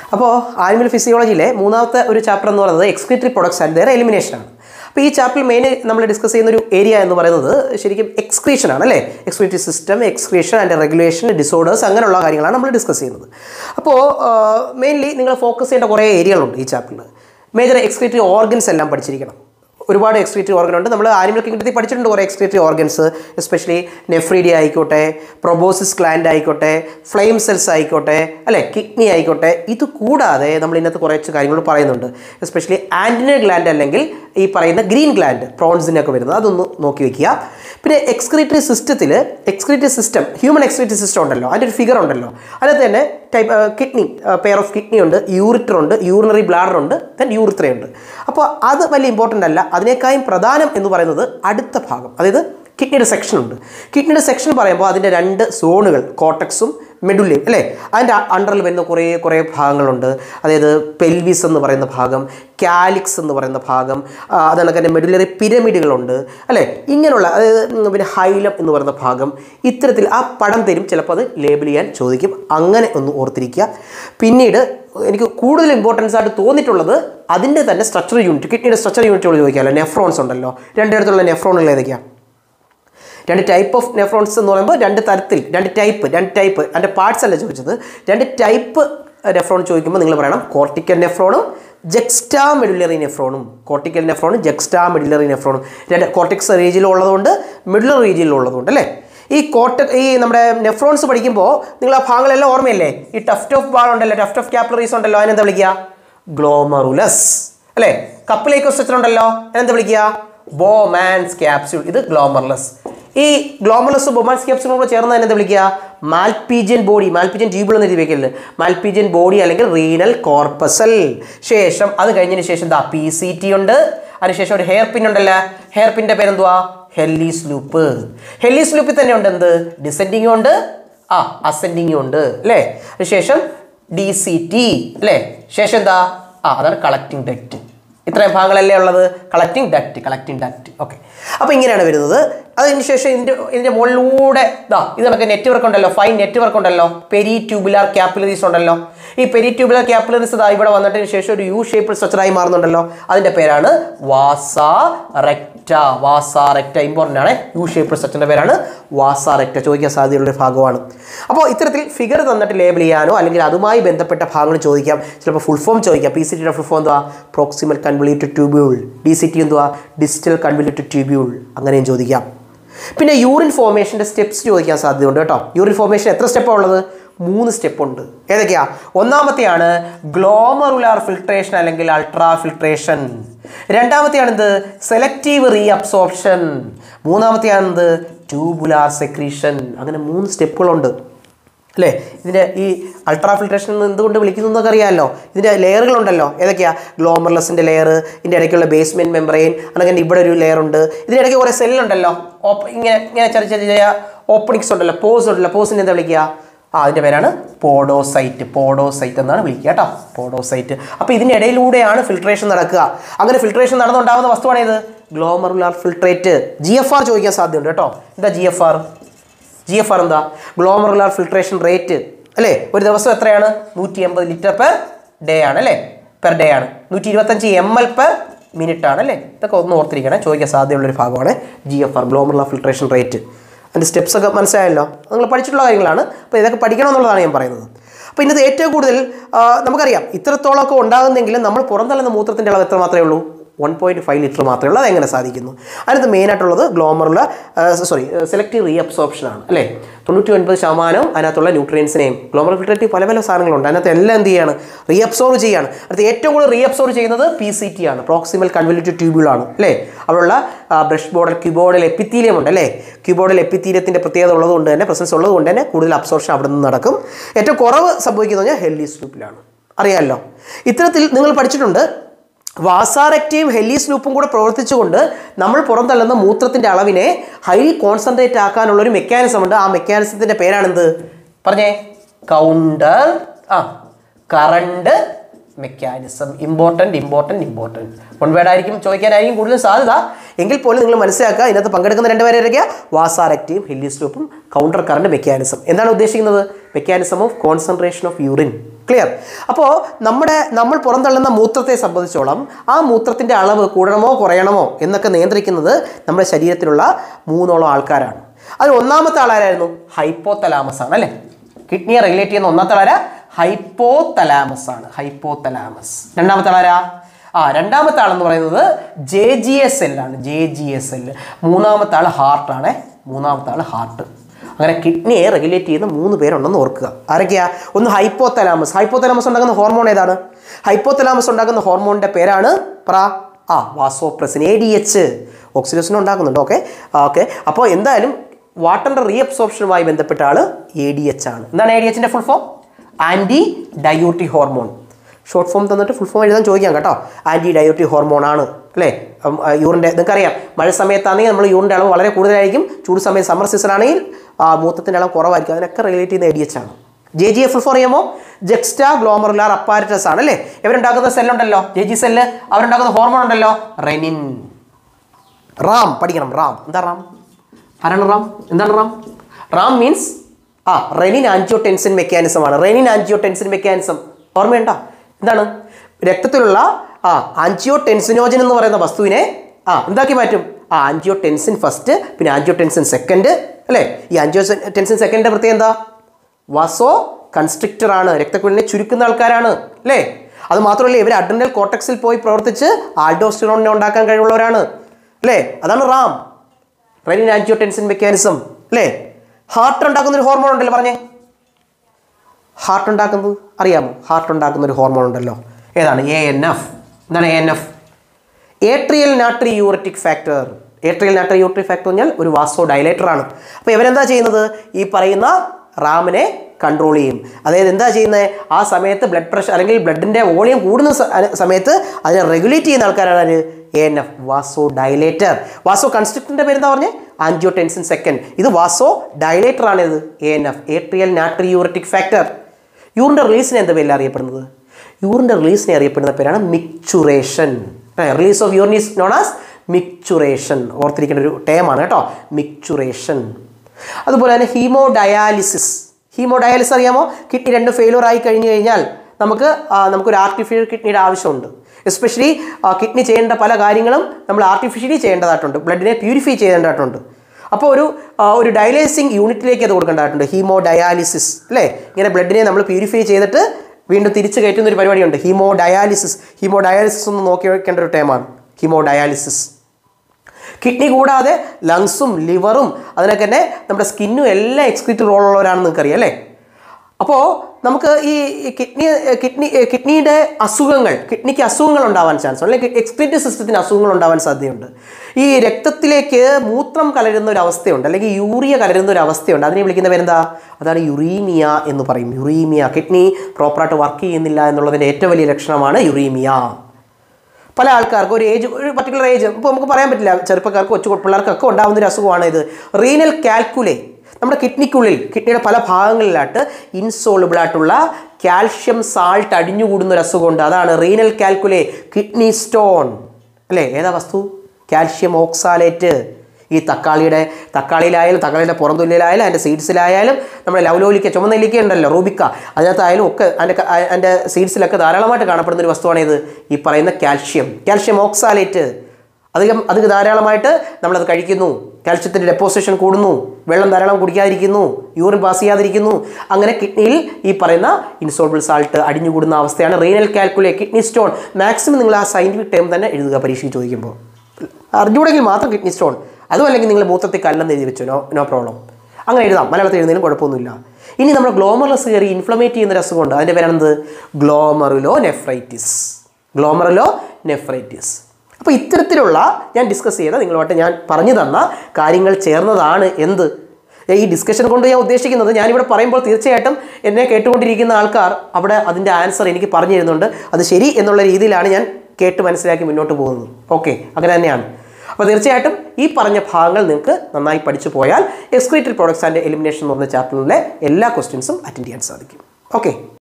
അപ്പോൾ ആനിമൽ ഫിസിയോളജിയിലെ മൂന്നാമത്തെ ഒരു ചാപ്റ്റർ എന്ന് പറയുന്നത് excretory products and their elimination ആണ് അപ്പോൾ ഈ ചാപ്റ്ററിൽ മെയിൻ നമ്മൾ ഡിസ്കസ് ചെയ്യുന്ന ഒരു ഏരിയ എന്ന് പറയുന്നത് ശരിക്കും എക്സ്ക്രീഷൻ ആണ് അല്ലേ excretory system excretion and regulation disorders അങ്ങനെയുള്ള കാര്യങ്ങളാണ് നമ്മൾ ഡിസ്കസ് ചെയ്യുന്നത് അപ്പോൾ മെയിൻലി നിങ്ങൾ ഫോക്കസ് ചെയ്യേണ്ട കുറേ ഏരിയകളുണ്ട് ഈ ചാപ്റ്ററിൽ മേജർ എക്സ്ക്രീറ്ററി ഓർഗൻസ് എല്ലാം പഠിച്ചിരിക്കണം ഒരുപാട് എക്സ്ക്രീറ്ററി ഓർഗൻ ഉണ്ട് നമ്മൾ ആനിമൽ കിങ്ഡത്തിൽ പഠിച്ചിട്ടുണ്ട് കുറേ എക്സ്ക്രീറ്ററി ഓർഗൻസ് എസ്പെഷ്യലി നെഫ്രീഡി ആയിക്കോട്ടെ പ്രൊബോസിസ് ഗ്ലാൻഡ് ആയിക്കോട്ടെ ഫ്ലെയിം സെൽസ് ആയിക്കോട്ടെ അല്ലെ കിഡ്നി ആയിക്കോട്ടെ ഇത് കൂടാതെ നമ്മൾ ഇന്നത്തെ കുറച്ച് കാര്യങ്ങൾ പറയുന്നുണ്ട് എസ്പെഷ്യലി ആൻറ്റിന ഗ്ലാൻഡ് അല്ലെങ്കിൽ ഈ പറയുന്ന ഗ്രീൻ ഗ്ലാൻഡ് പ്രോൺസിനൊക്കെ വരുന്നത് അതൊന്ന് നോക്കി വെക്കുക പിന്നെ എക്സ്ക്രീറ്ററി സിസ്റ്റത്തിൽ excretory system human excretory system ഉണ്ടല്ലോ അതിൻ്റെ ഒരു ഫിഗർ ഉണ്ടല്ലോ അതിനകത്ത് തന്നെ type kidney pair of kidney ഉണ്ട് യൂറിറ്റർ ഉണ്ട് യൂറിനറി ബ്ലാഡർ ഉണ്ട് ദെൻ യൂറിത്ര ഉണ്ട് അപ്പോൾ അത് വലിയ ഇമ്പോർട്ടൻ്റ് അല്ല അതിനേക്കാളും പ്രധാനം എന്ന് പറയുന്നത് അടുത്ത ഭാഗം അതായത് കിഡ്നിയുടെ സെക്ഷൻ ഉണ്ട് കിഡ്നിയുടെ സെക്ഷൻ പറയുമ്പോൾ അതിൻ്റെ രണ്ട് സോണുകൾ കോട്ടക്സും മെഡുല്ലയും അല്ലേ അതിൻ്റെ അണ്ടറിൽ വരുന്ന കുറേ കുറേ ഭാഗങ്ങളുണ്ട് അതായത് പെൽവിസ് എന്ന് പറയുന്ന ഭാഗം കാലിക്സ് എന്ന് പറയുന്ന ഭാഗം ആ, അതുകണക്ക് തന്നെ മെഡുലറി പിരമിഡുകളുണ്ട് അല്ലേ ഇങ്ങനെയുള്ള അതായത് ഉം, പിന്നെ ഹൈലം എന്ന് പറയുന്ന ഭാഗം ഇത്തരത്തിൽ ആ പടം തരും ചിലപ്പോൾ അത് ലേബിൾ ചെയ്യാൻ ചോദിക്കും അങ്ങനെ ഒന്ന് ഓർത്തിരിക്കുക പിന്നീട് എനിക്ക് കൂടുതൽ ഇമ്പോർട്ടൻസ് ആയിട്ട് തോന്നിയിട്ടുള്ളത് അതിൻ്റെ തന്നെ സ്ട്രക്ചർ യൂണിറ്റ് കിഡ്നിയുടെ സ്ട്രക്ചർ യൂണിറ്റുകൾ ചോദിക്കാമല്ലോ നെഫ്രോൺസ് ഉണ്ടല്ലോ രണ്ടിടത്തുള്ള നെഫ്രോണുകൾ ഏതൊക്കെയാണ് രണ്ട് ടൈപ്പ് ഓഫ് നെഫ്രോൺസ് എന്ന് പറയുമ്പോൾ രണ്ട് തരത്തിൽ രണ്ട് ടൈപ്പ് രണ്ട് ടൈപ്പ് അതിൻ്റെ പാർട്സ് അല്ല ചോദിച്ചത് രണ്ട് ടൈപ്പ് നെഫ്രോൺ ചോദിക്കുമ്പോൾ നിങ്ങൾ പറയണം കോർട്ടിക്കൽ നെഫ്രോണും ജെക്സ്റ്റാ മെഡുലറി നെഫ്രോണും കോർട്ടിക്കൽ നെഫ്രോണും ജെക്സ്റ്റാ മെഡുലറി നെഫ്രോണും രണ്ട് കോർട്ടിക്സ് റീജിയനിലുള്ളതുകൊണ്ട് മെഡുലർ റീജിയനിലുള്ളതുകൊണ്ട് അല്ലേ ഈ കോട്ട ഈ നമ്മുടെ നെഫ്രോൺസ് പഠിക്കുമ്പോൾ നിങ്ങൾ ആ ഭാഗങ്ങളെല്ലാം ഓർമ്മയല്ലേ ഈ ടഫ്റ്റ് ഓഫ് ഭാഗം ഉണ്ടല്ലോ ടഫ്റ്റ് ഓഫ് ക്യാപ്പിലറീസ് ഉണ്ടല്ലോ അതിനെന്താ വിളിക്കുക ഗ്ലോമറുലസ് അല്ലേ കപ്പിലേക്ക് സ്ട്രക്ചർ ഉണ്ടല്ലോ അതിനെന്താ വിളിക്കുക ബോമാൻസ് ക്യാപ്സ്യൂൾ ഇത് ഗ്ലോമർലെസ് ഈ ഗ്ലോമർലെസ് ബൊമാൻസ് ക്യാപ്സ്യൂളും കൂടെ ചേർന്ന് അതിനെന്താ വിളിക്കുക മാൽപീജിയൻ ബോഡി മാൽപീജിയൻ ട്യൂബിൾ എന്ന് എഴുതി വെക്കരുത് മാൽപീജിയൻ ബോഡി അല്ലെങ്കിൽ റീനൽ കോർപ്പസൽ ശേഷം അത് കഴിഞ്ഞതിന് ശേഷം ദാ പി സി ടി ഉണ്ട് അതിനുശേഷം ഒരു ഹെയർ പിൻ ഉണ്ടല്ലോ ഹെയർ പിൻ്റെ പേരെന്തുവാ ഹെല്ലീസ് ലൂപ്പ് ഹെല്ലീസ് ലൂപ്പിൽ തന്നെ ഉണ്ട് എന്ത് ഡിസെൻഡിങ്ങും ഉണ്ട് ആ അസെൻഡിങ്ങും ഉണ്ട് അല്ലേ അതിനുശേഷം ഡി സി ടി അല്ലേ ശേഷം എന്താ ആ അതാണ് കളക്ടിങ് ഡക്റ്റ് ഇത്രയും ഭാഗങ്ങളല്ലേ ഉള്ളത് collecting duct collecting duct okay അപ്പോൾ ഇങ്ങനെയാണ് വരുന്നത് അതിന് ശേഷം ഇതിൻ്റെ ഇതിൻ്റെ മുകളിലൂടെ ഇതാ ഇത് കണക്ക് നെറ്റ്വർക്ക് ഉണ്ടല്ലോ ഫൈൻ നെറ്റ്വർക്ക് ഉണ്ടല്ലോ പെരി ട്യൂബുലാർ ക്യാപ്പിലറീസ് ഉണ്ടല്ലോ ഈ പെരി ട്യൂബുലാർ ക്യാപ്പിലറീസ് ഇതാ ഇവിടെ വന്നിട്ടതിന് ശേഷം ഒരു യു ഷേപ്പ് സ്ട്രക്ചറായി മാറുന്നുണ്ടല്ലോ അതിൻ്റെ പേരാണ് vasa recta vasa recta important ആണ് യു ഷേപ്പ് സ്ട്രക്ചറിൻ്റെ പേരാണ് വാസ റെക്റ്റ ചോദിക്കാൻ സാധ്യതയുള്ള ഒരു ഭാഗമാണ് അപ്പോൾ ഇത്തരത്തിൽ ഫിഗർ തന്നിട്ട് ലേബിൾ ചെയ്യാനോ അല്ലെങ്കിൽ അതുമായി ബന്ധപ്പെട്ട ഭാഗങ്ങൾ ചോദിക്കാം ചിലപ്പോൾ ഫുൾ ഫോം ചോദിക്കാം പി സി ടിയുടെ ഫുൾ ഫോം എന്തുവാ proximal convoluted tubule D C T എന്തുവാ ഡിജിറ്റൽ കൺവിലേറ്റഡ് ട്യൂബ്യൂൾ അങ്ങനെയും ചോദിക്കാം പിന്നെ യൂറിൻ ഫോർമേഷൻ്റെ സ്റ്റെപ്സ് ചോദിക്കാൻ സാധ്യതയുണ്ട് കേട്ടോ യൂറിൻ ഫോർമേഷൻ എത്ര സ്റ്റെപ്പാണ് ഉള്ളത് മൂന്ന് സ്റ്റെപ്പ് ഉണ്ട് ഏതൊക്കെയാ ഒന്നാമത്തെയാണ് ഗ്ലോമറുലാർ ഫിൽട്രേഷൻ അല്ലെങ്കിൽ അൾട്രാ ഫിൽട്രേഷൻ രണ്ടാമത്തെയാണ് എന്ത് സെലക്റ്റീവ് റീ അബ്സോർപ്ഷൻ മൂന്നാമത്തെയാണ് എന്ത് ട്യൂബുലാർ സെക്രീഷൻ അങ്ങനെ മൂന്ന് സ്റ്റെപ്പുകളുണ്ട് അല്ലേ ഇതിൻ്റെ ഈ അൾട്രാ ഫിൽട്രേഷൻ എന്ന് എന്തുകൊണ്ട് വിളിക്കുന്നു എന്നൊക്കെ അറിയാമല്ലോ ഇതിൻ്റെ ലെയറുകളുണ്ടല്ലോ ഏതൊക്കെയാ ഗ്ലോമർലെസിൻ്റെ ലെയർ ഇതിൻ്റെ ഇടയ്ക്കുള്ള ബേസ്മെൻറ്റ് മെമ്പറൈൻ അല്ലെങ്കിൽ ഇവിടെ ഒരു ലെയർ ഉണ്ട് ഇതിൻ്റെ ഇടയ്ക്ക് കുറേ സെല്ലുണ്ടല്ലോ ഓപ്പ ഇങ്ങനെ ഇങ്ങനെ ചെറിയ ചെറിയ ഓപ്പണിങ്സ് ഉണ്ടല്ലോ പോസ് ഉണ്ടല്ലോ പോസിനെ എന്താ വിളിക്കുക ആ അതിൻ്റെ പേരാണ് പോഡോസൈറ്റ് പോഡോസൈറ്റ് എന്നാണ് വിളിക്കുക കേട്ടോ പോഡോസൈറ്റ് അപ്പോൾ ഇതിൻ്റെ ഇടയിലൂടെയാണ് ഫിൽട്രേഷൻ നടക്കുക അങ്ങനെ ഫിൽട്രേഷൻ നടന്നുണ്ടാകുന്ന വസ്തുവാണ് ഇത് glomerular filtrate G F R ചോദിക്കാൻ സാധ്യതയുണ്ട് കേട്ടോ എന്താ G F R G F R എന്താ ഗ്ലോമറുലാർ ഫിൽട്രേഷൻ റേറ്റ് അല്ലേ ഒരു ദിവസം എത്രയാണ് നൂറ്റി എൺപത് ലിറ്റർ പെർ ഡേ ആണ് അല്ലേ പെർ ഡേ ആണ് നൂറ്റി ഇരുപത്തഞ്ച് എം എൽ പെർ മിനിറ്റ് ആണ് അല്ലേ ഇതൊക്കെ ഒന്ന് ഓർത്തിരിക്കണേ ചോദിക്കാൻ സാധ്യതയുള്ളൊരു ഭാഗമാണ് G F R glomerular filtration rate അതിൻ്റെ സ്റ്റെപ്സ് ഒക്കെ മനസ്സിലായല്ലോ നിങ്ങൾ പഠിച്ചിട്ടുള്ള കാര്യങ്ങളാണ് അപ്പോൾ ഇതൊക്കെ പഠിക്കണം എന്നുള്ളതാണ് ഞാൻ പറയുന്നത് അപ്പോൾ ഇന്നത്തെ ഏറ്റവും കൂടുതൽ ആ, നമുക്കറിയാം ഇത്രത്തോളമൊക്കെ ഉണ്ടാകുന്നെങ്കിലും നമ്മൾ പുറന്തള്ളുന്ന മൂത്രത്തിൻ്റെ അളവ് എത്ര മാത്രമേ ഉള്ളൂ വൺ പോയിൻറ്റ് ഫൈവ് ലിറ്റർ മാത്രമേ ഉള്ളൂ അതെങ്ങനെ സാധിക്കുന്നു അതിനകത്ത് മെയിനായിട്ടുള്ളത് glomerular sorry selective reabsorption ആണ് അല്ലേ തൊണ്ണൂറ്റി ഒൻപത് ശതമാനവും അതിനകത്തുള്ള ന്യൂട്രിയൻസിനെയും ഗ്ലോമർ ഫിൽട്രേറ്റീവ് പല പല സാധനങ്ങളുണ്ട് അതിനകത്ത് എല്ലാം എന്ത് ചെയ്യാണ് റീ അബ്സോർവ് ചെയ്യാണ് അടുത്ത് ഏറ്റവും കൂടുതൽ റീ അബ്സോർവ് ചെയ്യുന്നത് പി സി ടി ആണ് പ്രോക്സിമൽ കൺവല്യൂറ്റഡ് ട്യൂബ്യൂളാണ് അല്ലേ അവിടെയുള്ള ബ്രഷ് ബോർഡൽ ക്യൂബോർഡിൽ എപ്പിത്തീലിയം ഉണ്ട് അല്ലേ ക്യൂബോർഡിൽ എപ്പിത്തീലിയത്തിൻ്റെ പ്രത്യേകത ഉള്ളതുകൊണ്ട് തന്നെ പ്രസൻസ് ഉള്ളതുകൊണ്ട് തന്നെ കൂടുതൽ അബ്സോർപ്ഷൻ അവിടെ നിന്ന് നടക്കും ഏറ്റവും കുറവ് സംഭവിക്കുന്നത് പറഞ്ഞാൽ ഹെല്ലീസ് ലൂപ്പിലാണ് അറിയാമല്ലോ ഇത്തരത്തിൽ നിങ്ങൾ പഠിച്ചിട്ടുണ്ട് വാസാറക്റ്റീവ് ഹെല്ലീസ് ലൂപ്പും കൂടെ പ്രവർത്തിച്ചുകൊണ്ട് നമ്മൾ പുറന്തള്ളുന്ന മൂത്രത്തിൻ്റെ അളവിനെ ഹൈ കോൺസെൻട്രേറ്റ് ആക്കാനുള്ള ഒരു മെക്കാനിസം ഉണ്ട് ആ മെക്കാനിസത്തിൻ്റെ പേരാണെന്ത് പറഞ്ഞേ കൗണ്ടർ ആ current mechanism important important important one word ആയിരിക്കും ചോദിക്കാനായിരിക്കും കൂടുതൽ സാധ്യത എങ്കിൽ പോലും നിങ്ങൾ മനസ്സിലാക്കുക ഇതിനകത്ത് പങ്കെടുക്കുന്ന രണ്ട് പേരൊക്കെ വാസാരക്റ്റിയും ഹെല്ലിസ്റ്റോപ്പും കൗണ്ടർ കറണ്ട് മെക്കാനിസം എന്താണ് ഉദ്ദേശിക്കുന്നത് mechanism of concentration of urine clear അപ്പോൾ നമ്മുടെ നമ്മൾ പുറന്തള്ളുന്ന മൂത്രത്തെ സംബന്ധിച്ചോളം ആ മൂത്രത്തിൻ്റെ അളവ് കൂടണമോ കുറയണമോ എന്നൊക്കെ നിയന്ത്രിക്കുന്നത് നമ്മുടെ ശരീരത്തിലുള്ള മൂന്നോളം ആൾക്കാരാണ് അതിൽ ഒന്നാമത്തെ ആളാരായിരുന്നു ഹൈപ്പോ തലാമസ് ആണ് അല്ലേ കിഡ്നിയെ റെഗുലേറ്റ് ചെയ്യുന്ന ഒന്നാമത്തെ ആളാരാ ഹൈപ്പോ തലാമസ് ആണ് ഹൈപ്പോ തലാമസ് രണ്ടാമത്തെ ആളാരാ ആ രണ്ടാമത്തെ ആളെന്ന് പറയുന്നത് ജെ ജി എസ് എൽ ആണ് ജെ ജി എസ് എൽ മൂന്നാമത്തെ ആൾ ഹാർട്ടാണ് മൂന്നാമത്തെ ആൾ ഹാർട്ട് അങ്ങനെ കിഡ്നിയെ റെഗുലേറ്റ് ചെയ്യുന്ന മൂന്ന് പേരുണ്ടെന്ന് ഓർക്കുക ആരൊക്കെയാ ഒന്ന് ഹൈപ്പോ തലാമസ് ഹൈപ്പോ തലാമസ് ഉണ്ടാക്കുന്ന ഹോർമോൺ ഏതാണ് ഹൈപ്പോ തലാമസ് ഉണ്ടാക്കുന്ന ഹോർമോണിൻ്റെ പേരാണ് പ്ര ആ vasopressin A D H oxytocin ഉണ്ടാക്കുന്നുണ്ട് ഓക്കെ ഓക്കെ അപ്പോൾ എന്തായാലും വാട്ടറിൻ്റെ റീഅബ്സോർപ്ഷനുമായി ബന്ധപ്പെട്ട ആൾ എ ഡി എച്ച് ആണ് എന്താണ് എ ഡി എച്ചിൻ്റെ ഫുൾ ഫോം ആൻറ്റി ഡയോട്ടി ഹോർമോൺ ഷോർട്ട് ഫോം തന്നിട്ട് ഫുൾ ഫോം എഴുതാൻ ചോദിക്കാം കേട്ടോ ആൻറ്റി ഡയോട്ടി ഹോർമോൺ ആണ് അല്ലേ യൂറിൻ്റെ നിങ്ങൾക്കറിയാം മഴ സമയത്താണെങ്കിൽ നമ്മൾ യൂറിൻ്റെ അളവ് വളരെ കൂടുതലായിരിക്കും ചൂട് സമയം സമ്മർ സീസൺ ആണെങ്കിൽ ആ, മൂത്രത്തിൻ്റെ അളവ് കുറവായിരിക്കും അതിനൊക്കെ റിലേറ്റ് ചെയ്യുന്ന എ ഡി എച്ച് ആണ് ജെ ജി എഫ് ഫോർ ചെയ്യുമ്പോൾ ജെക്സ്റ്റാ ഗ്ലോമറുലാർ അപ്പാരറ്റസ് ആണ് അല്ലേ ഇവരുണ്ടാക്കുന്ന സെല്ലുണ്ടല്ലോ ജെ ജി സെല്ല് അവരുണ്ടാക്കുന്ന ഹോർമോൺ ഉണ്ടല്ലോ റെനിൻ റാം പഠിക്കണം റാം എന്താ റാം ആരാണ് റാം എന്താണ് റാം റാം മീൻസ് ആ റെനിൻ ആൻജിയോടെൻസിൻ മെക്കാനിസം ആണ് റെനിൻ ആൻജിയോടെൻസിൻ മെക്കാനിസം ഓർമ്മയുണ്ടോ എന്താണ് രക്തത്തിലുള്ള ആ ആൻജിയോടെൻസിനോജൻ എന്ന് പറയുന്ന വസ്തുവിനെ ആ എന്താക്കി മാറ്റും ആ ആൻജിയോടെൻസിൻ ഫസ്റ്റ് പിന്നെ ആൻജിയോടെൻസിൻ സെക്കൻഡ് അല്ലേ ഈ ആൻജിയോ ടെൻസിൻ സെക്കൻഡിൻ്റെ പ്രത്യേകം എന്താ വാസോ കൺസ്ട്രിക്റ്റർ ആണ് രക്തക്കുഴലിനെ ചുരുക്കുന്ന ആൾക്കാരാണ് അല്ലേ അത് മാത്രമല്ല ഇവർ അഡ്രിനൽ കോട്ടക്സിൽ പോയി പ്രവർത്തിച്ച് ആൾഡോസ്റ്റിറോണിനെ ഉണ്ടാക്കാൻ കഴിവുള്ളവരാണ് അല്ലേ അതാണ് റാം റെനിൻ ആൻജിയോടെൻസിൻ മെക്കാനിസം അല്ലേ ഹാർട്ട് ഉണ്ടാക്കുന്ന ഒരു ഹോർമോൺ ഉണ്ടല്ലോ പറഞ്ഞേ ഹാർട്ട് ഉണ്ടാക്കുന്നത് അറിയാമോ ഹാർട്ട് ഉണ്ടാക്കുന്ന ഒരു ഹോർമോൺ ഉണ്ടല്ലോ ഏതാണ് എ എൻ എഫ് എന്താണ് A N F atrial natriuretic factor atrial natriuretic factor പറഞ്ഞാൽ ഒരു വാസോ ഡയലേറ്റർ ആണ് അപ്പോൾ ഇവരെന്താ ചെയ്യുന്നത് ഈ പറയുന്ന റാമിനെ കൺട്രോൾ ചെയ്യും അതായത് എന്താ ചെയ്യുന്നത് ആ സമയത്ത് ബ്ലഡ് പ്രഷർ അല്ലെങ്കിൽ ബ്ലഡിൻ്റെ വോളിയം കൂടുന്ന സ- അ- സമയത്ത് അതിനെ റെഗുലേറ്റ് ചെയ്യുന്ന ആൾക്കാരാണ് ആര് A N F vasodilator വാസോ കൺസ്ട്രക്റ്റിൻ്റെ പേര് എന്താ പറഞ്ഞേ ആൻജിയോടെൻസിൻ സെക്കൻഡ് ഇത് വാസോ ഡയലേറ്റർ ആണ് ഇത് A N F atrial natriuretic factor യൂറിൻ്റെ റിലീസിനെ എന്താ പേരിൽ അറിയപ്പെടുന്നത് യൂറിൻ്റെ റിലീസിനെ അറിയപ്പെടുന്ന പേരാണ് micturition release of urine is known as micturition ഓർത്തിരിക്കേണ്ട ഒരു ടേമാണ് കേട്ടോ മിക്ചുറേഷൻ അതുപോലെ തന്നെ ഹീമോഡയാലിസിസ് ഹീമോഡയാലിസിസ് അറിയാമോ കിഡ്നി രണ്ട് ഫെയിലൂർ ആയി കഴിഞ്ഞു കഴിഞ്ഞാൽ നമുക്ക് ആ, നമുക്കൊരു ആർട്ടിഫിഷ്യൽ കിഡ്നിയുടെ ആവശ്യമുണ്ട് എസ്പെഷ്യലി കിഡ്നി ചെയ്യേണ്ട പല കാര്യങ്ങളും നമ്മൾ ആർട്ടിഫിഷ്യലി ചെയ്യേണ്ടതായിട്ടുണ്ട് ബ്ലഡിനെ പ്യൂരിഫൈ ചെയ്യേണ്ടതായിട്ടുണ്ട് അപ്പോൾ ഒരു ആ, ഒരു ഡയലൈസിങ് യൂണിറ്റിലേക്ക് അത് കൊടുക്കേണ്ടതായിട്ടുണ്ട് ഹീമോ ഡയാലിസിസ് അല്ലേ ഇങ്ങനെ ബ്ലഡിനെ നമ്മൾ പ്യൂരിഫൈ ചെയ്തിട്ട് വീണ്ടും തിരിച്ച് കയറ്റുന്ന ഒരു പരിപാടിയുണ്ട് ഹീമോ ഡയാലിസിസ് ഹീമോ ഡയാലിസിസ് ഒന്ന് നോക്കി വെക്കേണ്ട ഒരു ടൈമാണ് ഹീമോ ഡയാലിസിസ് കിഡ്നി കൂടാതെ ലങ്സും ലിവറും അതിനൊക്കെ തന്നെ നമ്മുടെ സ്കിന്നും എല്ലാം എക്സ്ക്രീറ്റ് റോളുള്ളവരാണെന്ന് നിങ്ങൾക്കറിയാം അല്ലേ അപ്പോൾ നമുക്ക് ഈ ഈ കിഡ്നി കിഡ്നി കിഡ്നിയുടെ അസുഖങ്ങൾ കിഡ്നിക്ക് അസുഖങ്ങൾ ഉണ്ടാവാൻ ചാൻസ് ഉണ്ട് അല്ലെങ്കിൽ എക്സ്ക്രീറ്റീവ് സിസ്റ്റത്തിന് അസുഖങ്ങൾ ഉണ്ടാവാൻ സാധ്യതയുണ്ട് ഈ രക്തത്തിലേക്ക് മൂത്രം കലരുന്ന ഒരു അവസ്ഥയുണ്ട് അല്ലെങ്കിൽ യൂറിയ കലരുന്ന ഒരു അവസ്ഥയുണ്ട് അതിനെ വിളിക്കുന്ന പേരെന്താ അതാണ് യുറീമിയ എന്ന് പറയും യുറീമിയ കിഡ്നി പ്രോപ്പറായിട്ട് വർക്ക് ചെയ്യുന്നില്ല എന്നുള്ളതിൻ്റെ ഏറ്റവും വലിയ ലക്ഷണമാണ് യുറീമിയ പല ആൾക്കാർക്ക് ഒരു ഏജ് ഒരു പർട്ടിക്കുലർ ഏജ് ഇപ്പോൾ നമുക്ക് പറയാൻ പറ്റില്ല ചെറുപ്പക്കാർക്ക് കൊച്ചു പിള്ളേർക്കൊക്കെ ഉണ്ടാകുന്ന ഒരു അസുഖമാണ് ഇത് റീനൽ കാൽക്കുലേ നമ്മുടെ കിഡ്നിക്കുള്ളിൽ കിഡ്നിയുടെ പല ഭാഗങ്ങളിലായിട്ട് ഇൻസോളുബിൾ ആയിട്ടുള്ള കാൽഷ്യം സാൾട്ട് അടിഞ്ഞുകൂടുന്ന ഒരു അസുഖമുണ്ട് അതാണ് റീനൽ കാൽക്കുലേ കിഡ്നി സ്റ്റോൺ അല്ലേ ഏതാ വസ്തു കാൽഷ്യം ഓക്സാലേറ്റ് ഈ തക്കാളിയുടെ തക്കാളിയിലായാലും തക്കാളിയുടെ പുറംതൊല്ലിയിലായാലും അതിൻ്റെ സീഡ്സിലായാലും നമ്മുടെ ലവലോലിക്ക ചുമന്ന നെല്ലിക്ക ഉണ്ടല്ലോ റൂബിക്ക അതിനകത്തായാലും ഒക്കെ അതിൻ്റെ ക- ആ- അതിൻ്റെ സീഡ്സിലൊക്കെ ധാരാളമായിട്ട് കാണപ്പെടുന്ന ഒരു വസ്തുവാണ് ഇത് ഈ പറയുന്ന കാൽഷ്യം കാൽഷ്യം ഓക്സാലേറ്റ് അധികം അത് ധാരാളമായിട്ട് നമ്മളത് കഴിക്കുന്നു കാൽഷ്യത്തിൻ്റെ ഡെപ്പോസിഷൻ കൂടുന്നു വെള്ളം ധാരാളം കുടിക്കാതിരിക്കുന്നു യൂറിൻ പാസ് ചെയ്യാതിരിക്കുന്നു അങ്ങനെ കിഡ്നിയിൽ ഈ പറയുന്ന ഇൻസോൾബിൾ സാൾട്ട് അടിഞ്ഞുകൂടുന്ന അവസ്ഥയാണ് renal calculi kidney stone maximum നിങ്ങൾ ആ സയൻറ്റിഫിക് ടേം തന്നെ എഴുതുക പരീക്ഷയ്ക്ക് ചോദിക്കുമ്പോൾ അറിഞ്ഞുകൂടെങ്കിൽ മാത്രം കിഡ്നി സ്റ്റോൺ അതും അല്ലെങ്കിൽ നിങ്ങൾ മൂത്രത്തിൽ കല്ലെന്ന് എഴുതി വെച്ചു നോ നോ പ്രോബ്ലം അങ്ങനെ എഴുതാം മലയാളത്തിൽ എഴുതുന്നതിനും കുഴപ്പമൊന്നുമില്ല ഇനി നമ്മുടെ ഗ്ലോമർലസ് കയറി ഇൻഫ്ലമേറ്റ് ചെയ്യുന്ന ഒരു അസുഖമുണ്ട് അതിൻ്റെ പേരാണെന്ത് ഗ്ലോമറുലോ നെഫ്രൈറ്റിസ് ഗ്ലോമറുലോ നെഫ്രൈറ്റിസ് അപ്പോൾ ഇത്തരത്തിലുള്ള ഞാൻ ഡിസ്കസ് ചെയ്ത നിങ്ങളുമായിട്ട് ഞാൻ പറഞ്ഞു തന്ന കാര്യങ്ങൾ ചേർന്നതാണ് എന്ത് ഈ ഡിസ്കഷൻ കൊണ്ട് ഞാൻ ഉദ്ദേശിക്കുന്നത് ഞാനിവിടെ പറയുമ്പോൾ തീർച്ചയായിട്ടും എന്നെ കേട്ടുകൊണ്ടിരിക്കുന്ന ആൾക്കാർ അവിടെ അതിൻ്റെ ആൻസർ എനിക്ക് പറഞ്ഞു തരുന്നുണ്ട് അത് ശരി എന്നുള്ള രീതിയിലാണ് ഞാൻ കേട്ട് മനസ്സിലാക്കി മുന്നോട്ട് പോകുന്നത് ഓക്കെ അങ്ങനെ തന്നെയാണ് അപ്പോൾ തീർച്ചയായിട്ടും ഈ പറഞ്ഞ ഭാഗങ്ങൾ നിങ്ങൾക്ക് നന്നായി പഠിച്ചു പോയാൽ എക്സ്ക്രീറ്ററി പ്രോഡക്ട്സ് ആൻഡ് എലിമിനേഷൻ എന്ന് പറഞ്ഞ ചാപ്റ്ററിലെ എല്ലാ ക്വസ്റ്റ്യൻസും അറ്റൻഡ് ചെയ്യാൻ സാധിക്കും ഓക്കെ